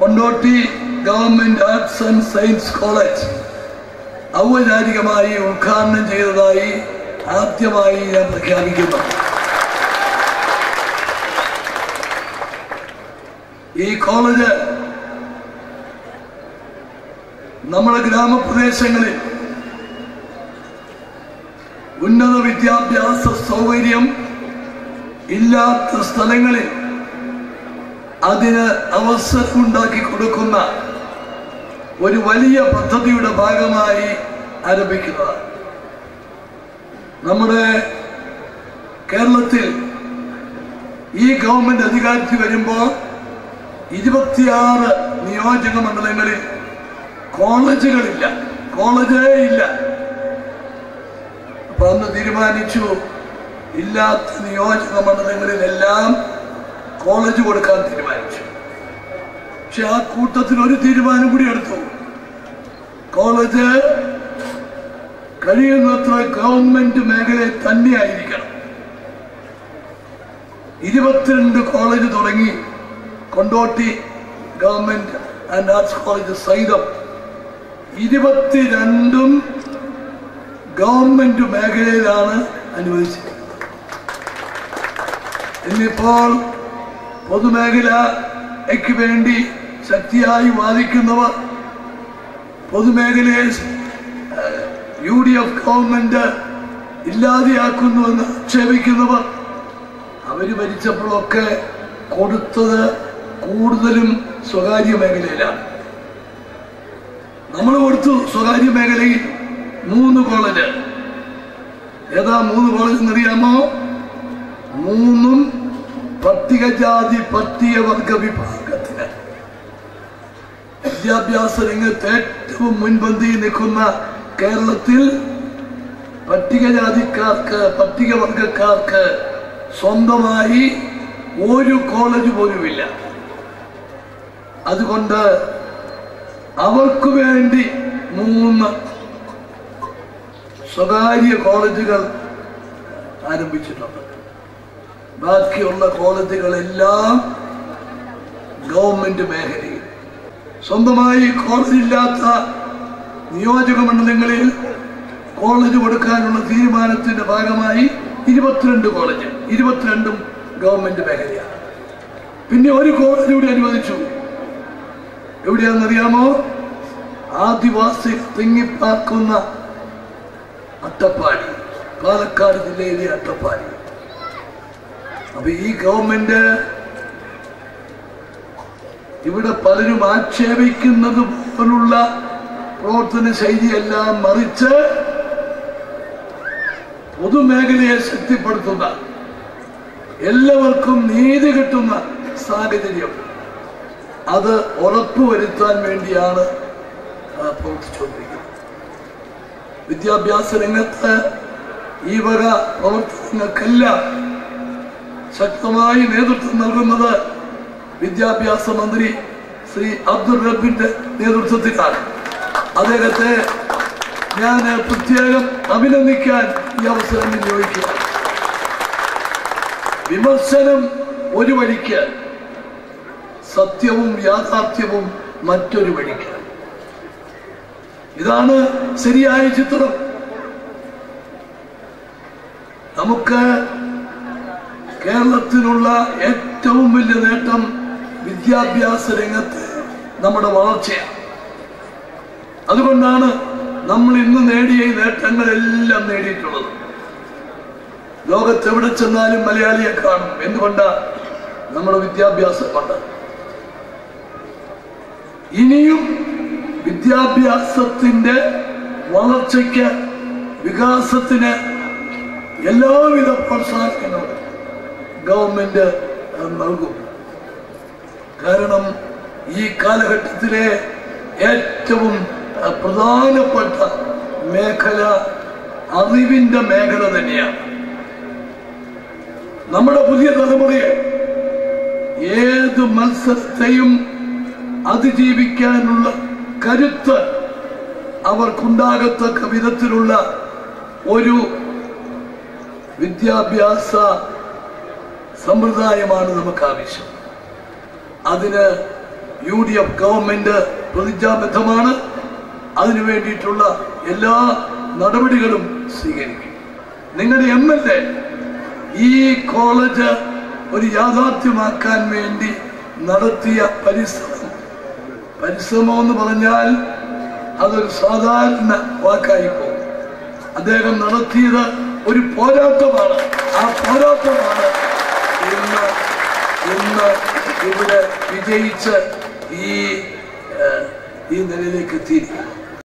Kondotty government arts and science college ഔപചാരികമായി ഉദ്ഘാടനം ചെയ്തതായി ആദ്യമായി ഞാൻ പ്രഖ്യാപിക്കുന്നു ഈ കോളേജ് നമ്മുടെ ഗ്രാമപ്രദേശങ്ങളിൽ ഉന്നത വിദ്യാഭ്യാസ സൗകര്യം ഇല്ലാത്ത സ്ഥലങ്ങളിൽ അതിന് അവസരമുണ്ടാക്കി കൊടുക്കുന്ന ഒരു വലിയ പദ്ധതിയുടെ ഭാഗമായി ആരംഭിക്കുന്നതാണ് നമ്മുടെ കേരളത്തിൽ ഈ ഗവൺമെന്റ് അധികാരത്തിൽ വരുമ്പോൾ ഇരുപത്തിയാറ് നിയോജക മണ്ഡലങ്ങളിൽ കോളേജുകളില്ല കോളേജേ ഇല്ല അപ്പൊ അന്ന് തീരുമാനിച്ചു ഇല്ലാത്ത നിയോജക മണ്ഡലങ്ങളിലെല്ലാം കോളേജ് കൊടുക്കാൻ തീരുമാനിച്ചു പക്ഷെ ആ കൂട്ടത്തിൽ ഒരു തീരുമാനം കൂടി എടുത്തു കോളേജ് കഴിയുന്നത്ര ഗവൺമെന്റ് മേഖലയിൽ തന്നെയായിരിക്കണം ഇരുപത്തിരണ്ട് കോളേജ് തുടങ്ങി Kondotty government and arts college സഹിതം ഇരുപത്തിരണ്ടും ഗവൺമെന്റ് മേഖലയിലാണ് അനുവദിച്ചിരിക്കുന്നത് ഇന്നിപ്പോൾ പൊതുമേഖലയ്ക്ക് വേണ്ടി ശക്തിയായി വാദിക്കുന്നവർ പൊതുമേഖലയെ യു ഡി എഫ് ഗവൺമെന്റ് ഇല്ലാതെയാക്കുന്നുവെന്ന് ആക്ഷേപിക്കുന്നവർ അവര് ഭരിച്ചപ്പോഴൊക്കെ കൊടുത്തത് കൂടുതലും സ്വകാര്യ മേഖലയിലാണ് നമ്മൾ കൊടുത്തു സ്വകാര്യ മേഖലയിൽ മൂന്ന് കോളേജ് ഏതാ മൂന്ന് കോളേജ് എന്നറിയാമോ മൂന്നും പട്ടികജാതി പട്ടികവർഗ വിഭാഗത്തിന് വിദ്യാഭ്യാസ രംഗത്ത് ഏറ്റവും മുൻപന്തിയിൽ നിൽക്കുന്ന കേരളത്തിൽ പട്ടികജാതിക്കാർക്ക് പട്ടികവർഗക്കാർക്ക് സ്വന്തമായി ഒരു കോളേജ് പോലുമില്ല അതുകൊണ്ട് അവർക്ക് വേണ്ടി മൂന്ന് സ്വകാര്യ കോളേജുകൾ ആരംഭിച്ചിട്ടുണ്ട് ബാക്കിയുള്ള കോളേജുകളെല്ലാം ഗവൺമെന്റ് മേഖലയിൽ സ്വന്തമായി കോളേജ് ഇല്ലാത്ത നിയോജക മണ്ഡലങ്ങളിൽ കോളേജ് കൊടുക്കാനുള്ള തീരുമാനത്തിന്റെ ഭാഗമായി ഇരുപത്തിരണ്ട് കോളേജ് ഇരുപത്തിരണ്ടും ഗവൺമെന്റ് മേഖലയാണ് പിന്നെ ഒരു കോളേജ് കൂടി അനുവദിച്ചു എവിടെയാണെന്നറിയാമോ ആദിവാസി തിങ്ങിപ്പാർക്കുന്ന അട്ടപ്പാടി പാലക്കാട് ജില്ലയിലെ അട്ടപ്പാടി അപ്പൊ ഈ ഗവൺമെന്റ് ഇവിടെ പലരും ആക്ഷേപിക്കുന്നത് പോലുള്ള പ്രവർത്തന ശൈലിയെല്ലാം മറിച്ച് പൊതുമേഖലയെ ശക്തിപ്പെടുത്തുന്ന എല്ലാവർക്കും നീതി കിട്ടുന്ന സാഹചര്യം അത് ഉറപ്പുവരുത്താൻ വേണ്ടിയാണ് ആ, പ്രവർത്തിച്ചുകൊണ്ടിരിക്കുന്നത് വിദ്യാഭ്യാസ രംഗത്ത് ഈ വക പ്രവർത്തനങ്ങൾക്കെല്ലാം ശക്തമായി നേതൃത്വം നൽകുന്നത് വിദ്യാഭ്യാസ മന്ത്രി ശ്രീ അബ്ദുൾ റബ്ബിന്റെ നേതൃത്വത്തിലാണ് അദ്ദേഹത്തെ ഞാൻ പ്രത്യേകം അഭിനന്ദിക്കാൻ ഈ അവസരം വിനിയോഗിക്കുക വിമർശനം ഒരു വഴിക്ക് സത്യവും യാഥാർത്ഥ്യവും മറ്റൊരു വഴിക്ക് ഇതാണ് ശരിയായ ചിത്രം നമുക്ക് കേരളത്തിനുള്ള ഏറ്റവും വലിയ നേട്ടം വിദ്യാഭ്യാസ രംഗത്ത് നമ്മുടെ വളർച്ചയാണ് അതുകൊണ്ടാണ് നമ്മൾ ഇന്ന് നേടിയ ഈ നേട്ടങ്ങളെല്ലാം നേടിയിട്ടുള്ളത് ലോകത്ത് എവിടെ ചെന്നാലും മലയാളിയെ കാണും എന്തുകൊണ്ടാ നമ്മുടെ വിദ്യാഭ്യാസം കൊണ്ട് ഇനിയും വിദ്യാഭ്യാസത്തിന്റെ വളർച്ചയ്ക്ക് വികാസത്തിന് എല്ലാവിധ പ്രോത്സാഹനങ്ങളും ഗവൺമെന്റ് അഹ് നൽകും കാരണം ഈ കാലഘട്ടത്തിലെ ഏറ്റവും അഹ് പ്രധാനപ്പെട്ട മേഖല അറിവിന്റെ മേഖല തന്നെയാണ് നമ്മുടെ പുതിയ തലമുറയെ ഏത് മത്സരത്തെയും അതിജീവിക്കാനുള്ള കരുത്ത് അവർക്കുണ്ടാകത്തക്ക വിധത്തിലുള്ള ഒരു വിദ്യാഭ്യാസ സമ്പ്രദായമാണ് നമുക്ക് ആവശ്യം അതിന് യു ഡി എഫ് ഗവൺമെന്റ് പ്രതിജ്ഞാബദ്ധമാണ് അതിനു വേണ്ടിയിട്ടുള്ള എല്ലാ നടപടികളും സ്വീകരിക്കും നിങ്ങളുടെ എം എൽ എ ഈ കോളേജ് ഒരു യാഥാർത്ഥ്യമാക്കാൻ വേണ്ടി നടത്തിയ പരിശ്രമം പരിശ്രമം എന്ന് പറഞ്ഞാൽ അതൊരു സാധാരണ വാക്കായി പോകും അദ്ദേഹം നടത്തിയത് ഒരു പോരാട്ടമാണ് ആ പോരാട്ടമാണ് ഇന്ന് ഇന്ന് ഇവിടെ വിജയിച്ച് ഈ ഏഹ്, ഈ നിലയിലേക്ക് എത്തിയിരിക്കുന്നത്